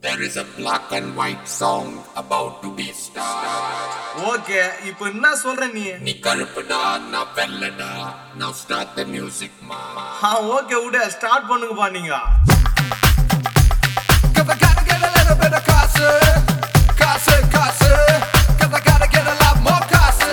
There is a black and white song about to be started. Okay இப்போ என்ன சொல்ற நீ நீ கருப்புடா நான் வெள்ளடா now start the music ma ஆ ஓகே விடு ஸ்டார்ட் பண்ணுங்கப்பா நீங்க Cause I gotta get a little bit of casa, casa, casa. Cause I gotta get a lot more casa.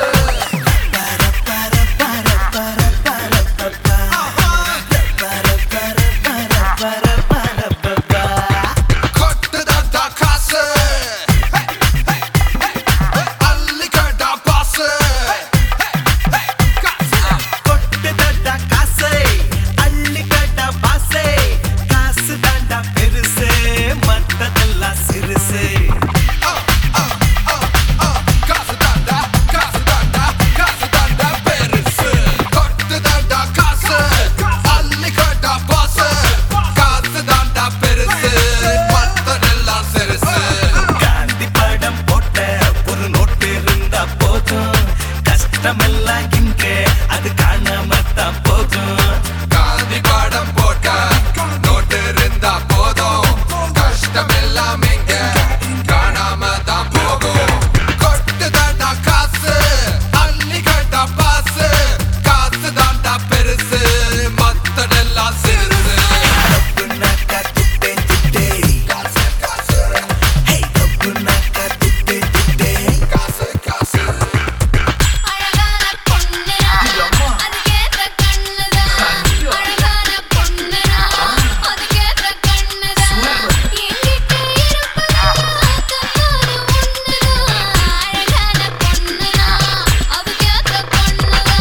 கொட்டுதான்டா காசு. Hey, hey, hey, hey. அள்ளிக்கடா Basu. Hey, hey, hey, காசு. கொட்டுதடா காசே, அள்ளிக்கடா பாசே, காசு தாண்டா பெருசே, மத்ததெல்லாம் சிறுசே. காசு தாண்டா, காசு தாண்டா, காசு தாண்டா பெருசு. கொட்டுதான்டா காசு, அள்ளிக்கடா பாசு. காசு தாண்டா பெருசு, மத்ததெல்லாம் சிறுசு. காந்தி படம் போட்ட ஒரு நோட்டு இருந்தா போதும் கஷ்டமெல்லாம் இங்கே அது காணாமத்தான் போகும் காந்தி படம் போட்ட நோட்டு இருந்தா போதும் கஷ்டம் எல்லாம் இங்க காணாம தான் போகும் கொட்டுதாண்டா காசு அள்ளி கட்டா பாசு காசு தாண்டா பெருசு மத்ததெல்லாம் சிறுசு டப்புனாக்கா துட்டே துட்டே. காசு காசு ஹே, டப்புனாக்கா துட்டே துட்டே. காசு காசு அழகான பொண்ணுடா அதுக்கேத்த கண்ணுடா அழகான பொண்ணுடா அதுக்கேத்த கண்ணுடா என்கிட்ட இருப்பதா கண்ணோடு ஒண்ணுடா அழகான பொண்ணுடா அதுக்கேத்த கண்ணுடா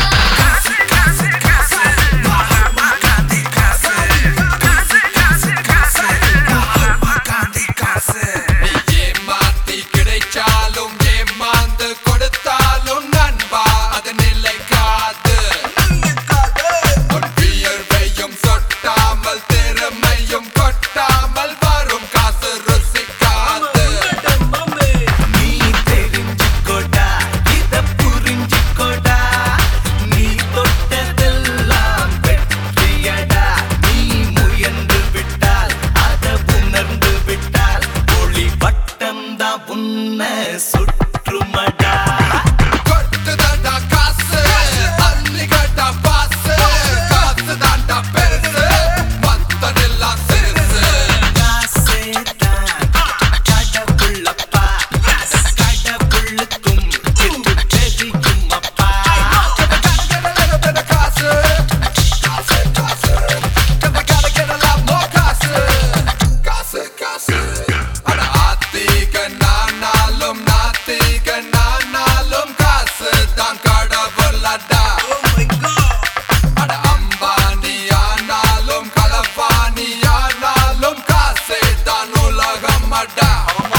நீ ஏமாத்தி கிடைச்சாலும் ஏமாந்து கொடுத்தாலும் நண்பா அது நிலைக்காது உன் வியர்வையும் சொட்டாமல் திறமையும் கொட்டாமல் வரும் காசு ருசிக்காது நீ தெரிஞ்சுக்கோடா, இத புரிஞ்சுக்கோடா. நீ தொட்டதெல்லாம் வெற்றியடா. நீ முயன்று விட்டால், அத உணர்ந்து விட்டால், ஒளி வட்டம்தான் உன்னை சுற்றுமடா. கொட்டுதாண்டா காசு அள்ளி கட்டா பாசு காசு தாண்டா பெருசு மத்ததெல்லாம் சிறுசு காசே தான் கடவுளப்பா. கடவுளுக்கும் இது தெரியும் அப்பா Get a little bit of காசு காசு காசு Cause I gotta get a lot more காசு காசு காசு அட ஆத்திக நானாலும் நாத்திக நானாலும் காசு தான் கடவுளடா அட அம்பானி ஆனாலும் களப்பானி ஆனாலும் காசே தான் உலகம் அடா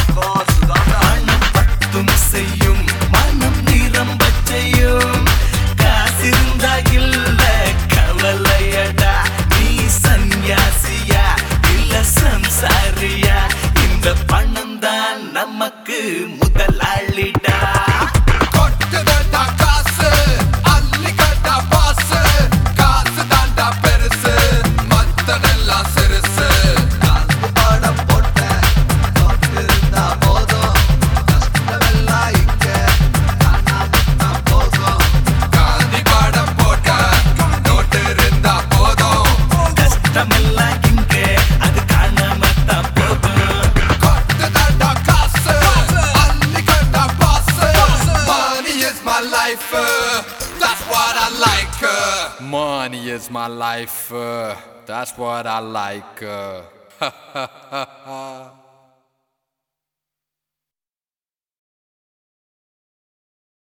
பணம் பத்தும் செய்யும் மனம் நிரம்பச் செய்யும் காசிருந்தா இல்ல கவலையடா நீ சந்நியாசியா இல்ல சம்சாரியா இந்த பணம் தான் நமக்கு முதலாளிடா கொட்டுதடா காசு அள்ளி கட்டா பாசு காசு தாண்டா பெருசு மத்ததெல்லாம் சிறுசு படம் போட்ட இருந்தா போதும் கஷ்டமெல்லாம் இங்க காணாமத்தான் போகும் காந்தி படம் போட்ட நோட்டு இருந்தா போதும் கஷ்டமெல்லாம் இங்கே அது காணாமத்தான் போகும் கொட்டுதடா காசு அள்ளி கட்டா Basu Money is my life uh, that's what I like uh. Money is my life. uh, that's what I like. uh.